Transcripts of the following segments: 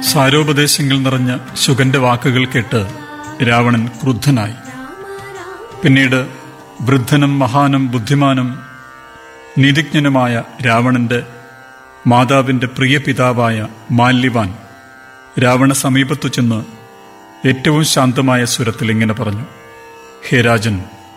സാരോപദേശങ്ങൾ നിറഞ്ഞ ശുഗന്റെ വാക്കുകൾ കേട്ട് രാവണൻ ക്രുദ്ധനായി പിന്നീട് വൃദ്ധനും മഹാനും ബുദ്ധിമാനും നീതിജ്ഞനുമായ രാവണന്റെ മാതാവിന്റെ പ്രിയ പിതാവായ മാല്യവാൻ രാവണ സമീപത്തു ചെന്ന് ഏറ്റവും ശാന്തമായ സ്വരത്തിൽ ഇങ്ങനെ പറഞ്ഞു ഹേ രാജൻ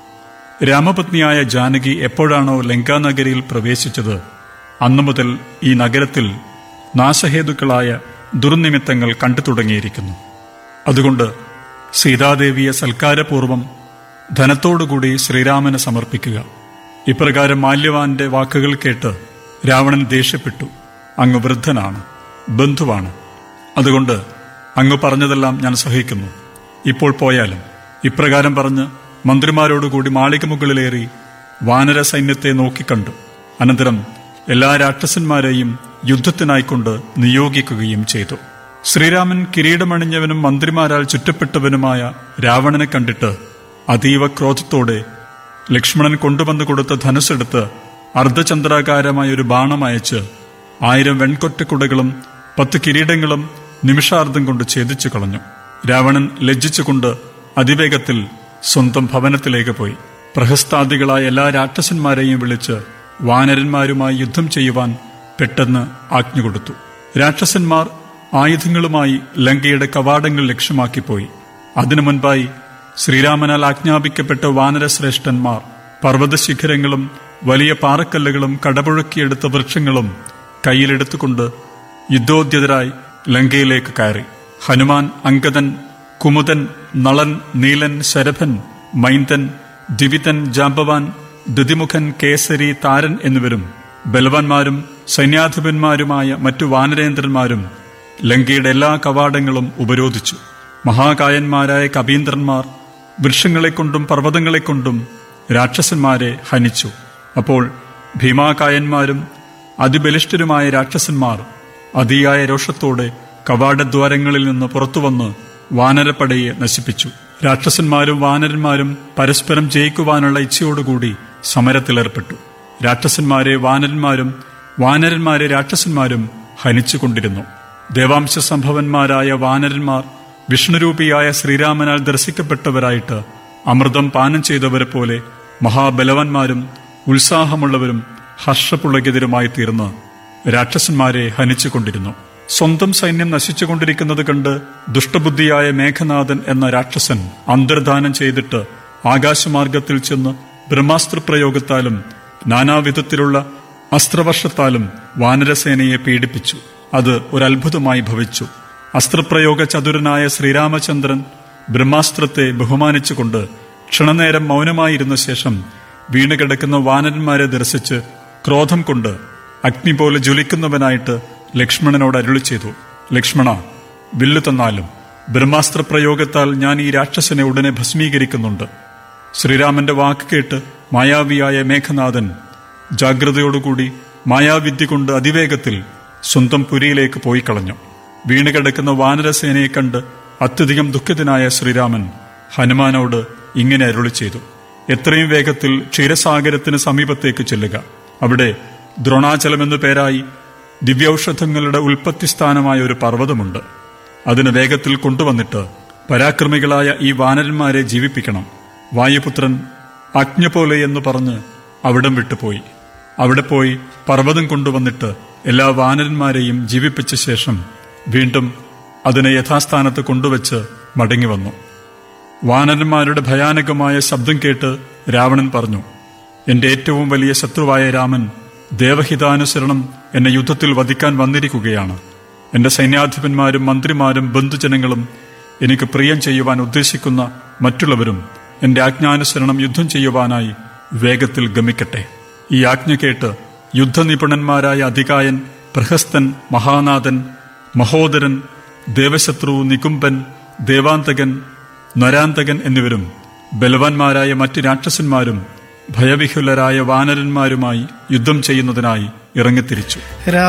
രാമപത്നിയായ ജാനകി എപ്പോഴാണോ ലങ്കാനഗരിയിൽ പ്രവേശിച്ചത് അന്നു മുതൽ ഈ നഗരത്തിൽ നാശഹേതുക്കളായ ദുർനിമിത്തങ്ങൾ കണ്ടു തുടങ്ങിയിരിക്കുന്നു അതുകൊണ്ട് സീതാദേവിയെ സൽക്കാരപൂർവം ധനത്തോടുകൂടി ശ്രീരാമന് സമർപ്പിക്കുക ഇപ്രകാരം മാല്യവാന്റെ വാക്കുകൾ കേട്ട് രാവണൻ ദേഷ്യപ്പെട്ടു അങ്ങ് വൃദ്ധനാണ് ബന്ധുവാണ് അതുകൊണ്ട് അങ്ങ് പറഞ്ഞതെല്ലാം ഞാൻ സഹിക്കുന്നു ഇപ്പോൾ പോയാലും ഇപ്രകാരം പറഞ്ഞ് മന്ത്രിമാരോടുകൂടി മാളിക മുകളിലേറി വാനര സൈന്യത്തെ നോക്കിക്കണ്ടു അനന്തരം എല്ലാ രാക്ഷസന്മാരെയും യുദ്ധത്തിനായിക്കൊണ്ട് നിയോഗിക്കുകയും ചെയ്തു ശ്രീരാമൻ കിരീടമണിഞ്ഞവനും മന്ത്രിമാരാൽ ചുറ്റപ്പെട്ടവനുമായ രാവണനെ കണ്ടിട്ട് അതീവ ക്രോധത്തോടെ ലക്ഷ്മണൻ കൊണ്ടുവന്നു കൊടുത്ത ധനുസ്സെടുത്ത് അർദ്ധചന്ദ്രാകാരമായ ഒരു ബാണം അയച്ച് ആയിരം വെൺകൊറ്റക്കുടകളും പത്ത് കിരീടങ്ങളും നിമിഷാർദ്ധം കൊണ്ട് ഛേദിച്ചു കളഞ്ഞു രാവണൻ ലജ്ജിച്ചുകൊണ്ട് അതിവേഗത്തിൽ സ്വന്തം ഭവനത്തിലേക്ക് പോയി പ്രഹസ്താദികളായ എല്ലാ രാക്ഷസന്മാരെയും വിളിച്ച് വാനരന്മാരുമായി യുദ്ധം ചെയ്യുവാൻ പെട്ടെന്ന് ആജ്ഞ കൊടുത്തു രാക്ഷസന്മാർ ആയുധങ്ങളുമായി ലങ്കയുടെ കവാടങ്ങൾ ലക്ഷ്യമാക്കിപ്പോയി അതിനു മുൻപായി ശ്രീരാമനാൽ ആജ്ഞാപിക്കപ്പെട്ട വാനരശ്രേഷ്ഠന്മാർ പർവ്വതശിഖരങ്ങളും വലിയ പാറക്കല്ലുകളും കടപുഴക്കിയെടുത്ത വൃക്ഷങ്ങളും കയ്യിലെടുത്തുകൊണ്ട് യുദ്ധോദ്യതരായി ലങ്കയിലേക്ക് കയറി ഹനുമാൻ അങ്കദൻ കുമുദൻ നളൻ നീലൻ ശരഭൻ മൈന്ദൻ ദിവിതൻ ജാമ്പവാൻ ദുതിമുഖൻ കേസരി താരൻ എന്നിവരും ബലവാന്മാരും സൈന്യാധിപന്മാരുമായ മറ്റു വാനരേന്ദ്രന്മാരും ലങ്കയുടെ എല്ലാ കവാടങ്ങളും ഉപരോധിച്ചു മഹാകായന്മാരായ കബീന്ദ്രന്മാർ വൃക്ഷങ്ങളെക്കൊണ്ടും പർവ്വതങ്ങളെക്കൊണ്ടും രാക്ഷസന്മാരെ ഹനിച്ചു അപ്പോൾ ഭീമാകായന്മാരും അതിബലിഷ്ഠരുമായ രാക്ഷസന്മാർ അതിയായ രോഷത്തോടെ കവാടദ്വാരങ്ങളിൽ നിന്ന് പുറത്തുവന്ന് വാനരപ്പടയെ നശിപ്പിച്ചു രാക്ഷസന്മാരും വാനരന്മാരും പരസ്പരം ജയിക്കുവാനുള്ള ഇച്ഛയോടുകൂടി സമരത്തിലേർപ്പെട്ടു രാക്ഷസന്മാരെ വാനരന്മാരും വാനരന്മാരെ രാക്ഷസന്മാരും ഹനിച്ചുകൊണ്ടിരുന്നു ദേവാംശ സംഭവന്മാരായ വാനരന്മാർ വിഷ്ണുരൂപിയായ ശ്രീരാമനാൽ ദർശിക്കപ്പെട്ടവരായിട്ട് അമൃതം പാനം ചെയ്തവരെ പോലെ മഹാബലവാന്മാരും ഉത്സാഹമുള്ളവരും ഹർഷപുളകിതരുമായി തീർന്ന് രാക്ഷസന്മാരെ ഹനിച്ചുകൊണ്ടിരുന്നു സ്വന്തം സൈന്യം നശിച്ചുകൊണ്ടിരിക്കുന്നത് കണ്ട് ദുഷ്ടബുദ്ധിയായ മേഘനാഥൻ എന്ന രാക്ഷസൻ അന്തർദാനം ചെയ്തിട്ട് ആകാശമാർഗത്തിൽ ചെന്ന് ബ്രഹ്മാസ്ത്ര പ്രയോഗത്താലും നാനാവിധത്തിലുള്ള അസ്ത്രവർഷത്താലും വാനരസേനയെ പീഡിപ്പിച്ചു അത് ഒരത്ഭുതമായി ഭവിച്ചു അസ്ത്രപ്രയോഗ ചതുരനായ ശ്രീരാമചന്ദ്രൻ ബ്രഹ്മാസ്ത്രത്തെ ബഹുമാനിച്ചുകൊണ്ട് ക്ഷണനേരം മൗനമായിരുന്ന ശേഷം വീണുകിടക്കുന്ന വാനരന്മാരെ ദർശിച്ച് ക്രോധം കൊണ്ട് അഗ്നി പോലെ ജ്വലിക്കുന്നവനായിട്ട് ലക്ഷ്മണനോട് അരുളി ചെയ്തു ലക്ഷ്മണ വില്ലു തന്നാലും ബ്രഹ്മാസ്ത്ര പ്രയോഗത്താൽ ഞാൻ ഈ രാക്ഷസനെ ഉടനെ ഭസ്മീകരിക്കുന്നുണ്ട് ശ്രീരാമന്റെ വാക്ക് കേട്ട് മായാവിയായ മേഘനാഥൻ ജാഗ്രതയോടുകൂടി മായാവിദ്യ കൊണ്ട് അതിവേഗത്തിൽ സ്വന്തം പുരിയിലേക്ക് പോയി കളഞ്ഞു വീണുകിടക്കുന്ന വാനരസേനയെ കണ്ട് അത്യധികം ദുഃഖിതനായ ശ്രീരാമൻ ഹനുമാനോട് ഇങ്ങനെ അരുളി ചെയ്തു എത്രയും വേഗത്തിൽ ക്ഷീരസാഗരത്തിന് സമീപത്തേക്ക് ചെല്ലുക അവിടെ ദ്രോണാചലം എന്നു പേരായി ദിവ്യൌഷധങ്ങളുടെ ഉൽപ്പത്തി സ്ഥാനമായ ഒരു പർവ്വതമുണ്ട് അതിന് വേഗത്തിൽ കൊണ്ടുവന്നിട്ട് പരാക്രമികളായ ഈ വാനരന്മാരെ ജീവിപ്പിക്കണം വായുപുത്രൻ അജ്ഞ പോലെ എന്ന് പറഞ്ഞ് അവിടം വിട്ടുപോയി അവിടെ പോയി പർവ്വതം കൊണ്ടുവന്നിട്ട് എല്ലാ വാനരന്മാരെയും ജീവിപ്പിച്ച ശേഷം വീണ്ടും അതിനെ യഥാസ്ഥാനത്ത് കൊണ്ടുവച്ച് മടങ്ങി വന്നു വാനരന്മാരുടെ ഭയാനകമായ ശബ്ദം കേട്ട് രാവണൻ പറഞ്ഞു എന്റെ ഏറ്റവും വലിയ ശത്രുവായ രാമൻ ദേവഹിതാനുസരണം എന്നെ യുദ്ധത്തിൽ വധിക്കാൻ വന്നിരിക്കുകയാണ് എന്റെ സൈന്യാധിപന്മാരും മന്ത്രിമാരും ബന്ധുജനങ്ങളും എനിക്ക് പ്രിയം ചെയ്യുവാൻ ഉദ്ദേശിക്കുന്ന മറ്റുള്ളവരും എന്റെ ആജ്ഞാനുസരണം യുദ്ധം ചെയ്യുവാനായി വേഗത്തിൽ ഗമിക്കട്ടെ ഈ ആജ്ഞ കേട്ട് യുദ്ധനിപുണന്മാരായ അധികായൻ പ്രഹസ്തൻ മഹാനാഥൻ മഹോദരൻ ദേവശത്രു നികുംബൻ ദേവാന്തകൻ നരാന്തകൻ എന്നിവരും ബലവാന്മാരായ മറ്റ് രാക്ഷസന്മാരും ഭയവിഹുലരായ വാനരന്മാരുമായി യുദ്ധം ചെയ്യുന്നതിനായി ഇറങ്ങിത്തിരിച്ചു